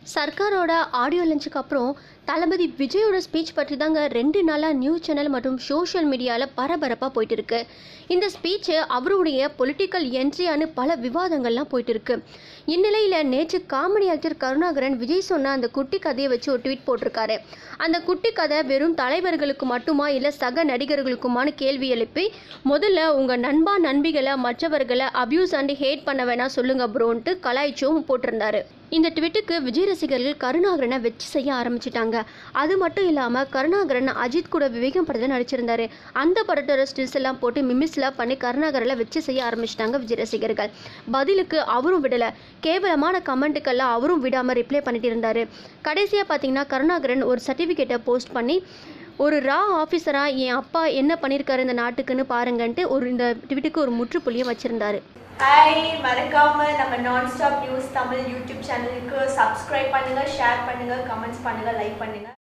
சர்க்காரோட audio லஞ்சுக்கு அப்புறம் தளபதி விஜயோட ஸ்பீச் பற்றி தாங்க ரெண்டு நாளாக நியூஸ் சேனல் மற்றும் சோஷியல் மீடியாவில் பரபரப்பாக போயிட்டு இருக்கு இந்த ஸ்பீச்சு அவருடைய பொலிட்டிக்கல் என்ட்ரியான பல விவாதங்கள்லாம் போயிட்டு இருக்கு இந்நிலையில் நேற்று காமெடி ஆக்டர் கருணாகரன் விஜய் சொன்ன அந்த குட்டி கதையை வச்சு ஒரு ட்வீட் போட்டிருக்காரு அந்த குட்டி கதை வெறும் தலைவர்களுக்கு மட்டுமா இல்லை சக நடிகர்களுக்குமான்னு கேள்வி எழுப்பி முதல்ல உங்கள் நண்பா நண்பிகளை மற்றவர்களை அபியூஸ் அண்ட் ஹேட் பண்ண வேணா சொல்லுங்க ப்ரோன்ட்டு கலாய்ச்சும் போட்டிருந்தாரு இந்த ட்விட்டுக்கு விஜய் ரசிகர்கள் கருணாகரனை வெச்சு செய்ய ஆரம்பிச்சிட்டாங்க அது மட்டும் இல்லாமல் கருணாகரன் அஜித் கூட விவேகம் படத்தில் நடிச்சிருந்தாரு அந்த படத்தோட ஸ்டில்ஸ் எல்லாம் போட்டு மிமிஸ்லாம் பண்ணி கருணாகரனை வெச்சு செய்ய ஆரம்பிச்சிட்டாங்க விஜய் ரசிகர்கள் பதிலுக்கு அவரும் விடலை கேவலமான கமெண்ட்டுக்கெல்லாம் அவரும் விடாமல் ரிப்ளை பண்ணிட்டு இருந்தாரு கடைசியாக பார்த்தீங்கன்னா கருணாகரன் ஒரு சர்டிஃபிகேட்டை போஸ்ட் பண்ணி ஒரு ரா ஆஃபீஸராக என் அப்பா என்ன பண்ணியிருக்காரு இந்த நாட்டுக்குன்னு பாருங்கன்ட்டு ஒரு இந்த ட்விட்டுக்கு ஒரு முற்றுப்புள்ளியும் வச்சுருந்தாரு ஹாய் மறக்காம நம்ம non stop news Tamil YouTube சேனலுக்கு சப்ஸ்கிரைப் பண்ணுங்க ஷேர் பண்ணுங்க கமெண்ட்ஸ் பண்ணுங்க லைக் பண்ணுங்க